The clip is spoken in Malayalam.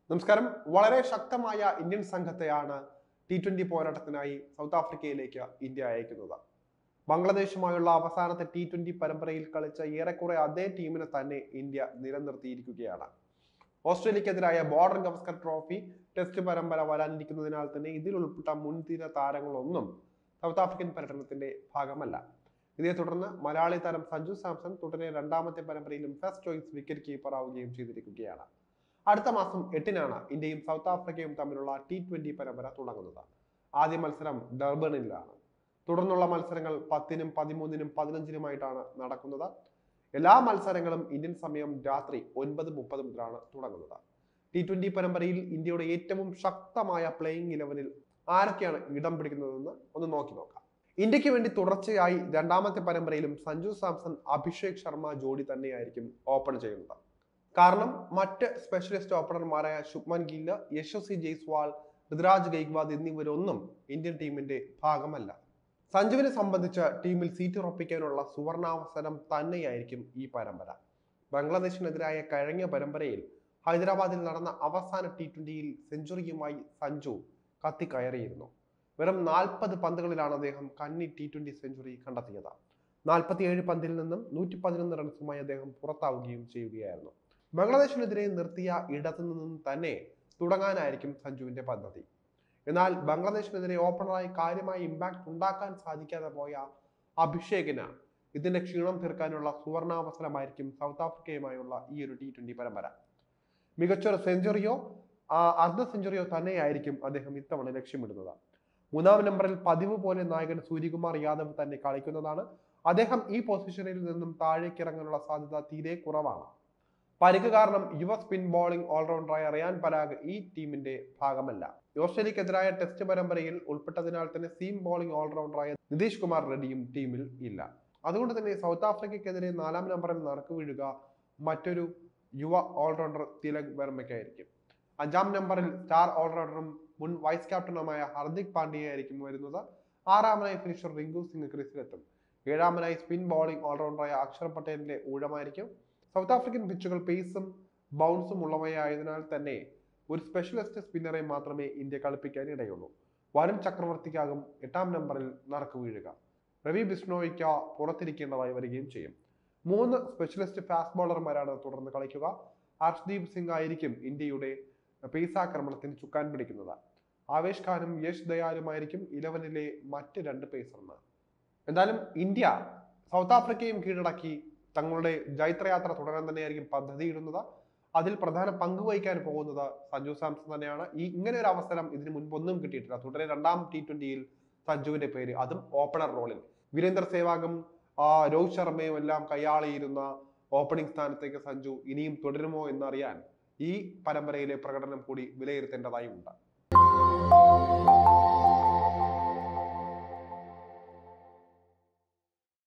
നമസ്കാരം വളരെ ശക്തമായ ഇന്ത്യൻ സംഘത്തെയാണ് ടി ട്വന്റി പോരാട്ടത്തിനായി സൗത്ത് ആഫ്രിക്കയിലേക്ക് ഇന്ത്യ അയക്കുന്നത് ബംഗ്ലാദേശുമായുള്ള അവസാനത്തെ ടി ട്വന്റി പരമ്പരയിൽ കളിച്ച ഏറെക്കുറെ അതേ ടീമിനെ തന്നെ ഇന്ത്യ നിലനിർത്തിയിരിക്കുകയാണ് ഓസ്ട്രേലിയക്കെതിരായ ബോർഡർ ഗവസ്കർ ട്രോഫി ടെസ്റ്റ് പരമ്പര വരാനിരിക്കുന്നതിനാൽ തന്നെ ഇതിൽ ഉൾപ്പെട്ട മുൻതിര താരങ്ങളൊന്നും സൗത്ത് ആഫ്രിക്കൻ പര്യടനത്തിന്റെ ഭാഗമല്ല ഇതേ തുടർന്ന് മലയാളി താരം സഞ്ജു സാംസൺ തുടരെ രണ്ടാമത്തെ പരമ്പരയിലും ഫസ്റ്റ് ചോയ്സ് വിക്കറ്റ് കീപ്പർ ആവുകയും ചെയ്തിരിക്കുകയാണ് അടുത്ത മാസം എട്ടിനാണ് ഇന്ത്യയും സൗത്ത് ആഫ്രിക്കയും തമ്മിലുള്ള ടി ട്വന്റി പരമ്പര തുടങ്ങുന്നത് ആദ്യ മത്സരം ഡർബണിലാണ് തുടർന്നുള്ള മത്സരങ്ങൾ പത്തിനും പതിമൂന്നിനും പതിനഞ്ചിനുമായിട്ടാണ് നടക്കുന്നത് എല്ലാ മത്സരങ്ങളും ഇന്ത്യൻ സമയം രാത്രി ഒൻപത് മുപ്പത് മുതലാണ് തുടങ്ങുന്നത് ടി ട്വന്റി പരമ്പരയിൽ ഇന്ത്യയുടെ ഏറ്റവും ശക്തമായ പ്ലേയിങ് ഇലവനിൽ ആരൊക്കെയാണ് ഇടം പിടിക്കുന്നതെന്ന് ഒന്ന് നോക്കി നോക്കാം ഇന്ത്യക്ക് വേണ്ടി തുടർച്ചയായി രണ്ടാമത്തെ പരമ്പരയിലും സഞ്ജു സാംസൺ അഭിഷേക് ശർമ്മ ജോഡി തന്നെയായിരിക്കും ഓപ്പൺ ചെയ്യുന്നത് കാരണം മറ്റ് സ്പെഷ്യലിസ്റ്റ് ഓപ്പണർമാരായ ശുഭ്മൻ ഗില്ല് യശസ്വി ജയ്സ്വാൾ ഋതുരാജ് ഗൈക്വാദ് എന്നിവരൊന്നും ഇന്ത്യൻ ടീമിന്റെ ഭാഗമല്ല സഞ്ജുവിനെ സംബന്ധിച്ച് ടീമിൽ സീറ്റ് ഉറപ്പിക്കാനുള്ള സുവർണാവസരം തന്നെയായിരിക്കും ഈ പരമ്പര ബംഗ്ലാദേശിനെതിരായ കഴിഞ്ഞ പരമ്പരയിൽ ഹൈദരാബാദിൽ നടന്ന അവസാന ടി ട്വന്റിയിൽ സെഞ്ചുറിയുമായി സഞ്ജു കത്തിക്കയറിയിരുന്നു വെറും നാൽപ്പത് പന്തുകളിലാണ് അദ്ദേഹം കന്നി ടി ട്വന്റി സെഞ്ചുറി കണ്ടെത്തിയത് നാൽപ്പത്തിയേഴ് പന്തിൽ നിന്നും നൂറ്റി പതിനൊന്ന് റൺസുമായി അദ്ദേഹം പുറത്താവുകയും ചെയ്യുകയായിരുന്നു ബംഗ്ലാദേശിനെതിരെ നിർത്തിയ ഇടത്തു നിന്നും തന്നെ തുടങ്ങാനായിരിക്കും സഞ്ജുവിന്റെ പദ്ധതി എന്നാൽ ബംഗ്ലാദേശിനെതിരെ ഓപ്പണറായി കാര്യമായ ഇമ്പാക്ട് ഉണ്ടാക്കാൻ സാധിക്കാതെ പോയ അഭിഷേകിന് ഇതിന്റെ ക്ഷീണം തീർക്കാനുള്ള സുവർണാവസരമായിരിക്കും സൗത്ത് ആഫ്രിക്കയുമായുള്ള ഈ ഒരു ടി ട്വന്റി പരമ്പര മികച്ചൊരു സെഞ്ചുറിയോ അർദ്ധ സെഞ്ചുറിയോ തന്നെയായിരിക്കും അദ്ദേഹം ഇത്തവണ ലക്ഷ്യമിടുന്നത് മൂന്നാം നമ്പറിൽ പതിവ് പോലെ നായകൻ സൂര്യകുമാർ യാദവ് തന്നെ കളിക്കുന്നതാണ് അദ്ദേഹം ഈ പൊസിഷനിൽ നിന്നും താഴേക്ക് ഇറങ്ങാനുള്ള സാധ്യത തീരെ കുറവാണ് പരിക്ക് കാരണം യുവ സ്പിൻ ബോളിംഗ് ഓൾറൗണ്ടറായ റിയാൻ പരാഗ് ഈ ടീമിന്റെ ഭാഗമല്ല ഓസ്ട്രേലിയക്കെതിരായ ടെസ്റ്റ് പരമ്പരയിൽ ഉൾപ്പെട്ടതിനാൽ തന്നെ സീം ബോളിംഗ് ഓൾറൗണ്ടറായ നിതീഷ് കുമാർ റെഡ്ഡിയും ടീമിൽ ഇല്ല അതുകൊണ്ട് തന്നെ സൗത്ത് ആഫ്രിക്കയ്ക്കെതിരെ നാലാം നമ്പറിൽ നറുക്ക് വീഴുക മറ്റൊരു യുവ ഓൾറൗണ്ടർ തിലക് വർമ്മയ്ക്കായിരിക്കും അഞ്ചാം നമ്പറിൽ സ്റ്റാർ ഓൾറൗണ്ടറും മുൻ വൈസ് ക്യാപ്റ്റനുമായ ഹർദിക് പാണ്ഡ്യയായിരിക്കും വരുന്നത് ആറാമനായി ഫിനിഷർ റിങ്കു സിംഗ് ക്രിസിലെത്തും ഏഴാമനായി സ്പിൻ ബോളിംഗ് ഓൾറൗണ്ടറായ അക്ഷർ പട്ടേലിന്റെ ഊഴമായിരിക്കും സൗത്ത് ആഫ്രിക്കൻ പിച്ചുകൾ പേസും ബൗൺസും ഉള്ളവയായതിനാൽ തന്നെ ഒരു സ്പെഷ്യലിസ്റ്റ് സ്പിന്നറെ മാത്രമേ ഇന്ത്യ കളിപ്പിക്കാൻ ഇടയുള്ളൂ വരുൺ ചക്രവർത്തിക്കാകും എട്ടാം നമ്പറിൽ നറുക്ക് വീഴുക രവി ബിഷ്ണോയ്ക്ക് പുറത്തിരിക്കേണ്ടതായി വരികയും ചെയ്യും മൂന്ന് സ്പെഷ്യലിസ്റ്റ് ഫാസ്റ്റ് ബോളർമാരാണ് തുടർന്ന് കളിക്കുക ഹർഷ്ദീപ് സിംഗ് ആയിരിക്കും ഇന്ത്യയുടെ പേസാക്രമണത്തിന് ചുക്കാൻ പിടിക്കുന്നത് ആവേശ് ഖാനും യശ് ദയാലുമായിരിക്കും ഇലവനിലെ മറ്റ് രണ്ട് പേസർമാർ എന്തായാലും ഇന്ത്യ സൗത്ത് ആഫ്രിക്കയും കീഴടക്കി തങ്ങളുടെ ജൈത്രയാത്ര തുടരാൻ തന്നെയായിരിക്കും പദ്ധതിയിടുന്നത് അതിൽ പ്രധാന പങ്ക് വഹിക്കാൻ പോകുന്നത് സഞ്ജു സാംസൺ തന്നെയാണ് ഈ ഇങ്ങനെ ഒരു അവസരം ഇതിന് മുൻപൊന്നും കിട്ടിയിട്ടില്ല തുടരെ രണ്ടാം ടി ട്വന്റിയിൽ സഞ്ജുവിന്റെ പേര് അതും ഓപ്പണർ റോളിൽ വീരേന്ദർ സേവാഗും ആ, രോഹിത് ശർമ്മയും എല്ലാം കൈയാളിയിരുന്ന ഓപ്പണിംഗ് സ്ഥാനത്തേക്ക് സഞ്ജു ഇനിയും തുടരുമോ എന്നറിയാൻ ഈ പരമ്പരയിലെ പ്രകടനം കൂടി വിലയിരുത്തേണ്ടതായുണ്ട്